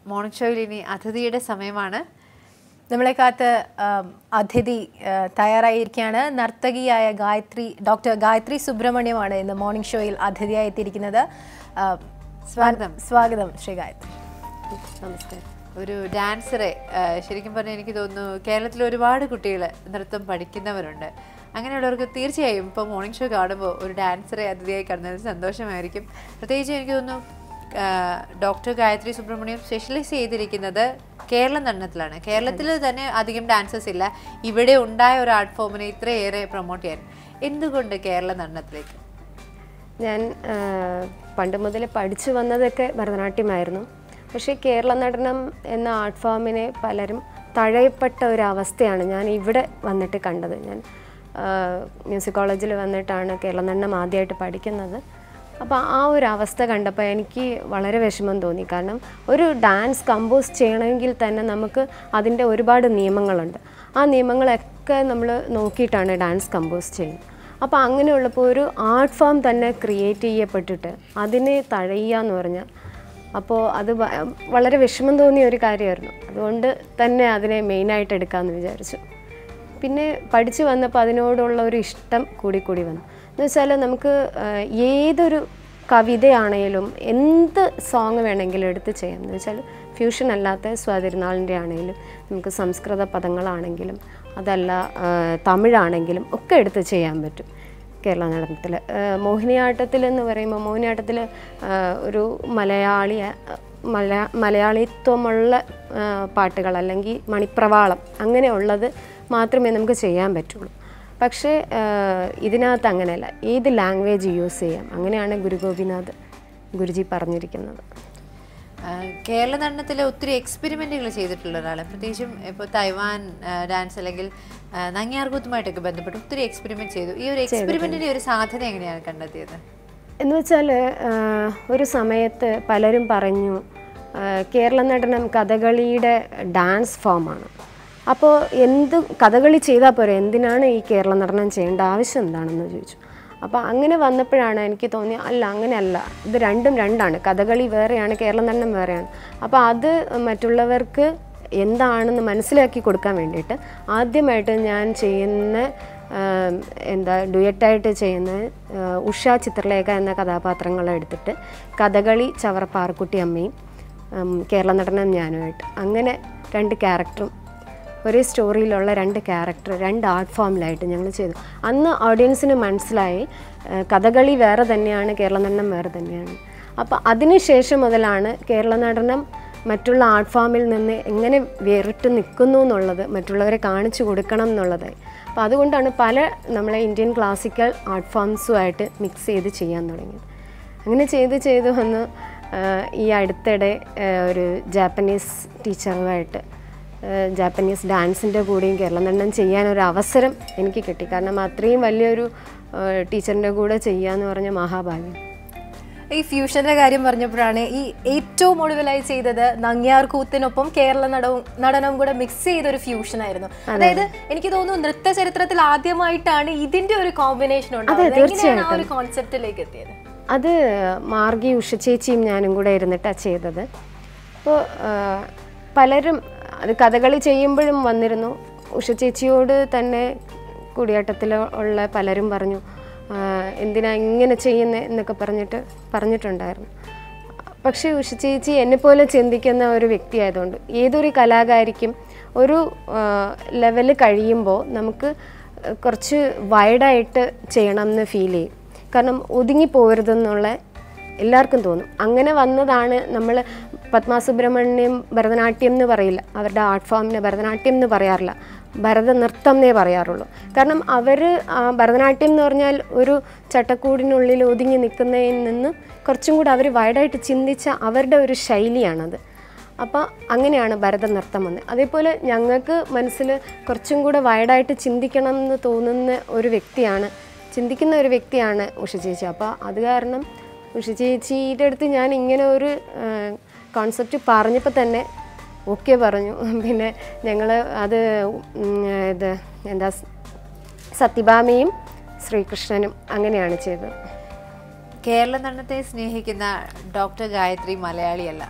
Morning ഷോയിൽ ഇനി അതിഥിയുടെ സമയമാണ് നമ്മളെ കാത്ത് ആം, അതിഥി ആ, തയ്യാറായിരിക്കുകയാണ് നർത്തകിയായ ഗായത്രി ഡോക്ടർ ഗായത്രി സുബ്രഹ്മണ്യമാണ് ഇന്ന് മോർണിംഗ് ഷോയിൽ അതിഥിയായി എത്തിയിരിക്കുന്നത് ആ, സ്വാഗതം. സ്വാഗതം ശ്രീ ഗായത്രി നമസ്കാരം ഒരു ഡാൻസറെ ആ, ശരിക്കും പറഞ്ഞാൽ എനിക്ക് തോന്നുന്നു കേരളത്തിൽ ഒരുപാട് കുട്ടികൾ നൃത്തം പഠിക്കുന്നവരുണ്ട് അങ്ങനെയുള്ളവർക്ക് തീർച്ചയായും ഇപ്പോൾ മോർണിംഗ് ഷോ കാണുമ്പോൾ ഒരു ഡാൻസറെ അതിഥിയായി കാണുന്നത് സന്തോഷമായിരിക്കും പ്രത്യേകിച്ച് എനിക്ക് തോന്നുന്നു ആ, ഡോക്ടർ ഗായത്രി സുബ്രഹ്മണ്യം സ്പെഷ്യലൈസ് ചെയ്തിരിക്കുന്നത് കേരള നടനത്തിലാണ് കേരളത്തിൽ തന്നെ അധികം ഡാൻസേഴ്സ് ഇല്ല ഇവിടെ ഉണ്ടായ ഒരു ആർട്ട് ഫോമിനെ ഇത്രയേറെ പ്രൊമോട്ട് ചെയ്യാൻ എന്തുകൊണ്ട് കേരള നടനത്തിലേക്ക് ഞാൻ ആ, പണ്ട് മുതൽ പഠിച്ചു വന്നതൊക്കെ ഭരതനാട്യമായിരുന്നു പക്ഷേ കേരള നടനം എന്ന ആർട്ട് ഫോമിനെ പലരും തഴയപ്പെട്ട ഒരു അവസ്ഥയാണ് ഞാൻ ഇവിടെ വന്നിട്ട് കണ്ടത് ഞാൻ ആ, മ്യൂസിക് കോളേജിൽ വന്നിട്ടാണ് കേരള നടനം ആദ്യമായിട്ട് പഠിക്കുന്നത് അപ്പോൾ ആ ഒരു അവസ്ഥ കണ്ടപ്പോൾ എനിക്ക് വളരെ വിഷമം തോന്നി കാരണം ഒരു ഡാൻസ് കമ്പോസ് ചെയ്യണമെങ്കിൽ തന്നെ നമുക്ക് അതിൻ്റെ ഒരുപാട് നിയമങ്ങളുണ്ട് ആ നിയമങ്ങളൊക്കെ നമ്മൾ നോക്കിയിട്ടാണ് ഡാൻസ് കമ്പോസ് ചെയ്യുന്നത് അപ്പോൾ അങ്ങനെയുള്ളപ്പോൾ ഒരു ആർട്ട് ഫോം തന്നെ ക്രിയേറ്റ് ചെയ്യപ്പെട്ടിട്ട് അതിനെ തഴയുക എന്ന് പറഞ്ഞാൽ അപ്പോൾ അത് വ- വളരെ വിഷമം തോന്നിയ ഒരു കാര്യമായിരുന്നു അതുകൊണ്ട് തന്നെ അതിനെ മെയിനായിട്ട് എടുക്കാമെന്ന് വിചാരിച്ചു പിന്നെ പഠിച്ചു വന്നപ്പോൾ അതിനോടുള്ള ഒരു ഇഷ്ടം കൂടി കൂടി വന്നു എന്ന് വെച്ചാൽ നമുക്ക് ആ, ഏതൊരു കവിതയാണേലും എന്ത് സോങ് വേണമെങ്കിലും എടുത്ത് ചെയ്യാം എന്ന് വെച്ചാൽ ഫ്യൂഷൻ അല്ലാത്ത സ്വാതിരുനാളിൻ്റെ ആണെങ്കിലും നമുക്ക് സംസ്കൃത പദങ്ങളാണെങ്കിലും അതല്ല ആ, തമിഴാണെങ്കിലും ഒക്കെ എടുത്ത് ചെയ്യാൻ പറ്റും കേരള നടനത്തിൽ മോഹിനിയാട്ടത്തിൽ എന്ന് പറയുമ്പോൾ മോഹിനിയാട്ടത്തിൽ ഒരു മലയാളി മല മലയാളിത്വമുള്ള ആ, പാട്ടുകൾ അല്ലെങ്കിൽ മണിപ്രവാളം അങ്ങനെയുള്ളത് മാത്രമേ നമുക്ക് ചെയ്യാൻ പറ്റുള്ളൂ പക്ഷേ ആ, ഇതിനകത്ത് അങ്ങനെയല്ല ഏത് ലാംഗ്വേജ് യൂസ് ചെയ്യാം അങ്ങനെയാണ് ഗുരു ഗോപിനാഥ് ഗുരുജി പറഞ്ഞിരിക്കുന്നത് ആ, കേരള നടനത്തിൽ ഒത്തിരി എക്സ്പെരിമെന്റുകൾ ചെയ്തിട്ടുള്ള ഒരാളാണ് പ്രത്യേകിച്ചും ഇപ്പോൾ തൈവാൻ ആ, ഡാൻസ് അല്ലെങ്കിൽ ആ, നങ്ങ്യാർകൂത്തുമായിട്ടൊക്കെ ബന്ധപ്പെട്ട് ഒത്തിരി എക്സ്പെരിമെന്റ് ചെയ്തു ഈ ഒരു എക്സ്പെരിമെന്റിന്റെ ഒരു സാധ്യത എങ്ങനെയാണ് കണ്ടെത്തിയത് എന്ന് വെച്ചാൽ ഒരു സമയത്ത് പലരും പറഞ്ഞു ആ, കേരള നടനം കഥകളിയുടെ ഡാൻസ് ഫോമാണ് അപ്പോൾ എന്ത് കഥകളി ചെയ്താൽ പോരെ എന്തിനാണ് ഈ കേരള നടനം ചെയ്യേണ്ട ആവശ്യം എന്താണെന്ന് ചോദിച്ചു അപ്പോൾ അങ്ങനെ വന്നപ്പോഴാണ് എനിക്ക് തോന്നി അല്ല അങ്ങനെയല്ല ഇത് രണ്ടും രണ്ടാണ് കഥകളി വേറെയാണ് കേരള നടനം വേറെയാണ് അപ്പോൾ അത് മറ്റുള്ളവർക്ക് എന്താണെന്ന് മനസ്സിലാക്കി കൊടുക്കാൻ വേണ്ടിയിട്ട് ആദ്യമായിട്ട് ഞാൻ ചെയ്യുന്ന ആം, എന്താ ഡുയറ്റായിട്ട് ചെയ്യുന്ന ആ, ഉഷ ചിത്രലേഖ എന്ന കഥാപാത്രങ്ങളെ എടുത്തിട്ട് കഥകളി ചവറ പാറക്കുട്ടി അമ്മയും ഉം, കേരള നടനം ഞാനുമായിട്ട് അങ്ങനെ രണ്ട് ക്യാരക്ടറും ഒരേ സ്റ്റോറിയിലുള്ള രണ്ട് ക്യാരക്ടർ രണ്ട് ആർട്ട് ഫോമിലായിട്ട് ഞങ്ങൾ ചെയ്തു അന്ന് ഓഡിയൻസിന് മനസ്സിലായി ആ, കഥകളി വേറെ തന്നെയാണ് കേരള നടനം വേറെ തന്നെയാണ് അപ്പോൾ അതിനുശേഷം മുതലാണ് കേരള നടനം മറ്റുള്ള ആർട്ട് ഫോമിൽ നിന്ന് എങ്ങനെ വേറിട്ട് നിൽക്കുന്നു എന്നുള്ളത് മറ്റുള്ളവരെ കാണിച്ചു കൊടുക്കണം എന്നുള്ളത് അപ്പോൾ അതുകൊണ്ടാണ് പല നമ്മളെ ഇന്ത്യൻ ക്ലാസിക്കൽ ആർട്ട് ഫോംസുമായിട്ട് മിക്സ് ചെയ്ത് ചെയ്യാൻ തുടങ്ങിയത് അങ്ങനെ ചെയ്ത് ചെയ്ത് വന്ന് ആ, ഈ അടുത്തിടെ ആ, ഒരു ജാപ്പനീസ് ടീച്ചറുമായിട്ട് ആ, ജാപ്പനീസ് ഡാൻസിൻ്റെ കൂടെയും കേരള നടനം ചെയ്യാനൊരു അവസരം എനിക്ക് കിട്ടി കാരണം അത്രയും വലിയൊരു ആ, ടീച്ചറിൻ്റെ കൂടെ ചെയ്യാന്ന് പറഞ്ഞ മഹാഭാഗ്യം ഈ ഫ്യൂഷന്റെ കാര്യം പറഞ്ഞപ്പോഴാണ് ഈ ഏറ്റവും ഒടുവിലായി ചെയ്തത് നങ്ങ്യാർ കൂത്തിനൊപ്പം കേരള നടവും നടനവും കൂടെ മിക്സ് ചെയ്ത ഒരു ഫ്യൂഷൻ ആയിരുന്നു അതായത് എനിക്ക് തോന്നുന്നു നൃത്ത ചരിത്രത്തിൽ ആദ്യമായിട്ടാണ് ഇതിന്റെ ഒരു കോമ്പിനേഷൻ ഉണ്ടായത് എങ്ങനെയാണ് ആ ഒരു കോൺസെപ്റ്റിലേക്ക് എത്തിയത് അത് മാർഗി ഉഷ ചേച്ചിയും ഞാനും കൂടെ ഇരുന്നിട്ടാണ് ചെയ്തത് അപ്പോൾ പലരും അത് കഥകളി ചെയ്യുമ്പോഴും വന്നിരുന്നു ഉഷ ചേച്ചിയോട് തന്നെ കൂടിയാട്ടത്തിൽ ഉള്ള പലരും പറഞ്ഞു ആ, എന്തിനാ ഇങ്ങനെ ചെയ്യുന്നത് എന്നൊക്കെ പറഞ്ഞിട്ട് പറഞ്ഞിട്ടുണ്ടായിരുന്നു പക്ഷേ ഉഷ ചേച്ചി എന്നെപ്പോലെ ചിന്തിക്കുന്ന ഒരു വ്യക്തിയായതുകൊണ്ട് ഏതൊരു കലാകാരിക്കും ഒരു ലെവല് കഴിയുമ്പോൾ നമുക്ക് കുറച്ച് വൈഡായിട്ട് ചെയ്യണം എന്ന് ഫീൽ ചെയ്യും കാരണം ഒതുങ്ങി പോകരുതെന്നുള്ള എല്ലാവർക്കും തോന്നും അങ്ങനെ വന്നതാണ് നമ്മൾ പത്മാസുബ്രഹ്മണ്യം ഭരതനാട്യം എന്ന് പറയില്ല അവരുടെ ആർട്ട് ഫോമിന് ഭരതനാട്യം എന്ന് പറയാറില്ല ഭരതനൃത്തം എന്നേ പറയാറുള്ളൂ കാരണം അവർ ഭരതനാട്യം എന്ന് പറഞ്ഞാൽ ഒരു ചട്ടക്കൂടിനുള്ളിൽ ഒതുങ്ങി നിൽക്കുന്നതിൽ നിന്ന് കുറച്ചും കൂടി അവർ വൈഡായിട്ട് ചിന്തിച്ച അവരുടെ ഒരു ശൈലിയാണത് അപ്പോൾ അങ്ങനെയാണ് ഭരതനൃത്തം വന്നത് അതേപോലെ ഞങ്ങൾക്ക് മനസ്സിൽ കുറച്ചും കൂടെ വൈഡായിട്ട് ചിന്തിക്കണം എന്ന് തോന്നുന്ന ഒരു വ്യക്തിയാണ് ചിന്തിക്കുന്ന ഒരു വ്യക്തിയാണ് ഉഷ ചേച്ചി അപ്പോൾ അത് കാരണം ഉഷ ചേച്ചിയുടെ അടുത്ത് ഞാൻ ഇങ്ങനെ ഒരു കോൺസെപ്റ്റ് പറഞ്ഞപ്പോൾ തന്നെ ഓക്കെ പറഞ്ഞു പിന്നെ ഞങ്ങൾ അത് ഉം, ഇത് എന്താ സത്യഭാമയും ശ്രീകൃഷ്ണനും അങ്ങനെയാണ് ചെയ്തത് കേരള നടനത്തെ സ്നേഹിക്കുന്ന ഡോക്ടർ ഗായത്രി മലയാളിയല്ല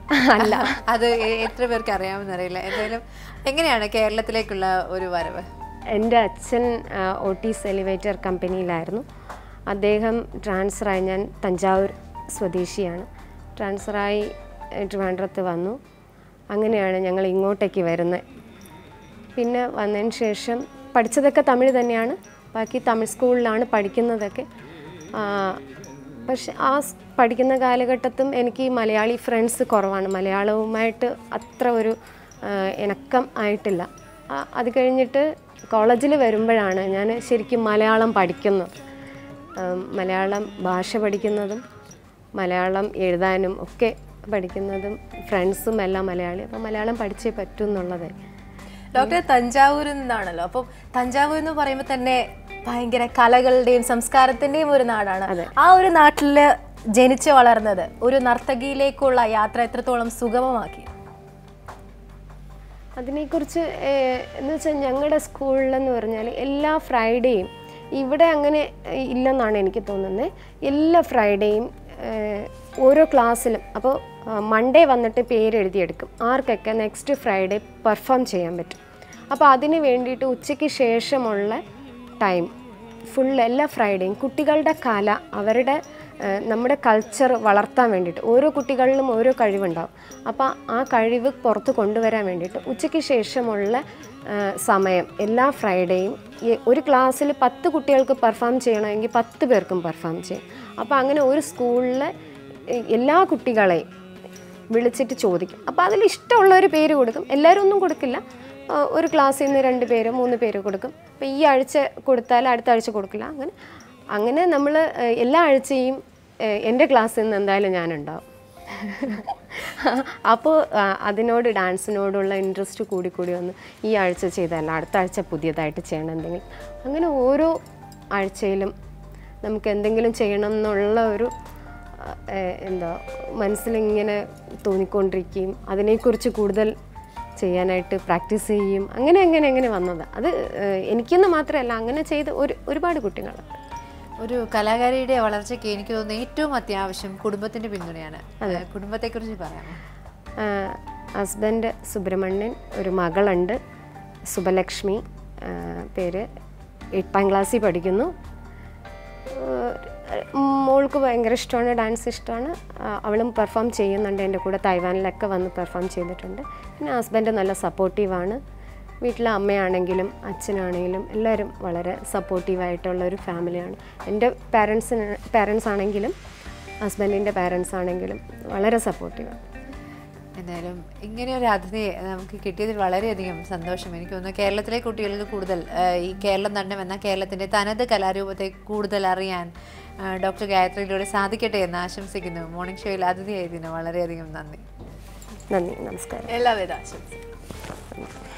അല്ല അത് എ- എത്ര പേർക്ക് അറിയാമെന്നറിയില്ല എന്തായാലും എങ്ങനെയാണ് കേരളത്തിലേക്കുള്ള ഒരു വരവ് എൻ്റെ അച്ഛൻ ഓട്ടീസ് എലിവേറ്റർ കമ്പനിയിലായിരുന്നു അദ്ദേഹം ട്രാൻസ്ഫറായി ഞാൻ തഞ്ചാവൂർ സ്വദേശിയാണ് ട്രാൻസ്ഫറായി ഏഹ്, ട്രിവാൻഡ്രത്ത് വന്നു അങ്ങനെയാണ് ഞങ്ങൾ ഇങ്ങോട്ടേക്ക് വരുന്നത് പിന്നെ വന്നതിന് ശേഷം പഠിച്ചതൊക്കെ തമിഴ് തന്നെയാണ് ബാക്കി തമിഴ് സ്കൂളിലാണ് പഠിക്കുന്നതൊക്കെ ആ, പക്ഷെ ആ സ് പഠിക്കുന്ന കാലഘട്ടത്തും എനിക്ക് ഈ മലയാളി ഫ്രണ്ട്സ് കുറവാണ് മലയാളവുമായിട്ട് അത്ര ഒരു ആ, ഇണക്കം ആയിട്ടില്ല ആ, അത് കഴിഞ്ഞിട്ട് കോളേജിൽ വരുമ്പോഴാണ് ഞാൻ ശരിക്കും മലയാളം പഠിക്കുന്നത് ആം, മലയാളം ഭാഷ പഠിക്കുന്നതും മലയാളം എഴുതാനും ഒക്കെ പഠിക്കുന്നതും ഫ്രണ്ട്സും എല്ലാം മലയാളി അപ്പോൾ മലയാളം പഠിച്ചേ പറ്റൂ എന്നുള്ളത് ഡോക്ടർ തഞ്ചാവൂരിൽ നിന്നാണല്ലോ അപ്പം തഞ്ചാവൂർ എന്ന് പറയുമ്പോൾ തന്നെ ഭയങ്കര കലകളുടെയും സംസ്കാരത്തിന്റെയും ഒരു നാടാണ് ആ ഒരു നാട്ടില് ജനിച്ചു വളർന്നത് ഒരു നർത്തകിയിലേക്കുള്ള യാത്ര എത്രത്തോളം സുഗമമാക്കി അതിനെക്കുറിച്ച് ഏഹ്, എന്ന് വെച്ചാൽ ഞങ്ങളുടെ സ്കൂളിലെന്ന് പറഞ്ഞാൽ എല്ലാ ഫ്രൈഡേയും ഇവിടെ അങ്ങനെ ഏഹ്, ഇല്ലെന്നാണ് എനിക്ക് തോന്നുന്നത് എല്ലാ ഫ്രൈഡേയും ഏഹ്, ഓരോ ക്ലാസ്സിലും അപ്പോൾ മൺഡേ വന്നിട്ട് പേര് എഴുതിയെടുക്കും ആർക്കൊക്കെ നെക്സ്റ്റ് ഫ്രൈഡേ പെർഫോം ചെയ്യാൻ പറ്റും അപ്പോൾ അതിന് വേണ്ടിയിട്ട് ഉച്ചയ്ക്ക് ശേഷമുള്ള ടൈം ഫുൾ എല്ലാ ഫ്രൈഡേയും കുട്ടികളുടെ കല അവരുടെ ഏഹ്, നമ്മുടെ കൾച്ചർ വളർത്താൻ വേണ്ടിയിട്ട് ഓരോ കുട്ടികളിലും ഓരോ കഴിവുണ്ടാവും അപ്പോൾ ആ കഴിവ് പുറത്ത് കൊണ്ടുവരാൻ വേണ്ടിയിട്ട് ഉച്ചയ്ക്ക് ശേഷമുള്ള ഏഹ്, സമയം എല്ലാ ഫ്രൈഡേയും ഈ ഒരു ക്ലാസ്സിൽ പത്ത് കുട്ടികൾക്ക് പെർഫോം ചെയ്യണമെങ്കിൽ പത്ത് പേർക്കും പെർഫോം ചെയ്യും അപ്പോൾ അങ്ങനെ ഒരു സ്കൂളിലെ ഏഹ്, എല്ലാ കുട്ടികളെയും വിളിച്ചിട്ട് ചോദിക്കും അപ്പോൾ അതിൽ ഇഷ്ടമുള്ള ഒരു പേര് കൊടുക്കും എല്ലാവരും ഒന്നും കൊടുക്കില്ല ആ, ഒരു ക്ലാസ്സിൽ നിന്ന് രണ്ട് പേര് മൂന്ന് പേര് കൊടുക്കും അപ്പോൾ ഈ ആഴ്ച കൊടുത്താൽ അടുത്ത ആഴ്ച കൊടുക്കില്ല അങ്ങനെ അങ്ങനെ നമ്മൾ എല്ലാ ആഴ്ചയും ഏഹ്, എൻ്റെ ക്ലാസ്സിൽ നിന്ന് എന്തായാലും ഞാനുണ്ടാവും അപ്പോൾ ആ, അതിനോട് ഡാൻസിനോടുള്ള ഇൻട്രസ്റ്റ് കൂടി കൂടി വന്ന് ഈ ആഴ്ച ചെയ്തല്ല അടുത്ത ആഴ്ച പുതിയതായിട്ട് ചെയ്യണം എന്തെങ്കിലും അങ്ങനെ ഓരോ ആഴ്ചയിലും നമുക്ക് എന്തെങ്കിലും ചെയ്യണം എന്നുള്ള ഒരു ആ, ഏഹ്, എന്താ മനസ്സിലിങ്ങനെ തോന്നിക്കൊണ്ടിരിക്കുകയും അതിനെക്കുറിച്ച് കൂടുതൽ ചെയ്യാനായിട്ട് പ്രാക്ടീസ് ചെയ്യും അങ്ങനെ അങ്ങനെ അങ്ങനെ വന്നത് അത് ഏഹ്, എനിക്കെന്ന് മാത്രമല്ല അങ്ങനെ ചെയ്ത് ഒരു ഒരുപാട് കുട്ടികളുണ്ട് ഒരു കലാകാരിയുടെ വളർച്ചയ്ക്ക് എനിക്ക് തോന്നുന്നു ഏറ്റവും അത്യാവശ്യം കുടുംബത്തിന്റെ പിന്തുണയാണ് കുടുംബത്തെക്കുറിച്ച് പറയാമോ ഹസ്ബൻഡ് സുബ്രഹ്മണ്യൻ ഒരു മകളുണ്ട് സുബലക്ഷ്മി ആ, പേര് എട്ടാം ക്ലാസ്സിൽ പഠിക്കുന്നു ഏഹ്, മോൾക്ക് ഭയങ്കര ഇഷ്ടമാണ് ഡാൻസ് ഇഷ്ടമാണ് ആ, അവളും പെർഫോം ചെയ്യുന്നുണ്ട് എൻ്റെ കൂടെ തൈവാനിലൊക്കെ വന്ന് പെർഫോം ചെയ്തിട്ടുണ്ട് പിന്നെ ഹസ്ബൻഡ് നല്ല സപ്പോർട്ടീവാണ് വീട്ടിലെ അമ്മയാണെങ്കിലും അച്ഛനാണെങ്കിലും എല്ലാവരും വളരെ സപ്പോർട്ടീവായിട്ടുള്ള ഒരു ഫാമിലിയാണ് എൻ്റെ പാരൻസിന് പാരൻസ് ആണെങ്കിലും ഹസ്ബൻഡിൻ്റെ പാരൻസ് ആണെങ്കിലും വളരെ സപ്പോർട്ടീവാണ് എന്തായാലും ഇങ്ങനെ ഒരു അതിഥിയെ നമുക്ക് കിട്ടിയതിൽ വളരെയധികം സന്തോഷം എനിക്ക് തോന്നുന്നു കേരളത്തിലെ കുട്ടികൾക്ക് കൂടുതൽ ആ, ഈ കേരളം തന്നെ എന്ന കേരളത്തിൻ്റെ തനത് കലാരൂപത്തെ കൂടുതൽ അറിയാൻ ആ, ഡോക്ടർ ഗായത്രിയിലൂടെ സാധിക്കട്ടെ എന്ന് ആശംസിക്കുന്നു മോർണിംഗ് ഷോയിൽ അതിഥിയായതിന് വളരെയധികം നന്ദി നന്ദി നമസ്കാരം എല്ലാവിധ ആശംസകളും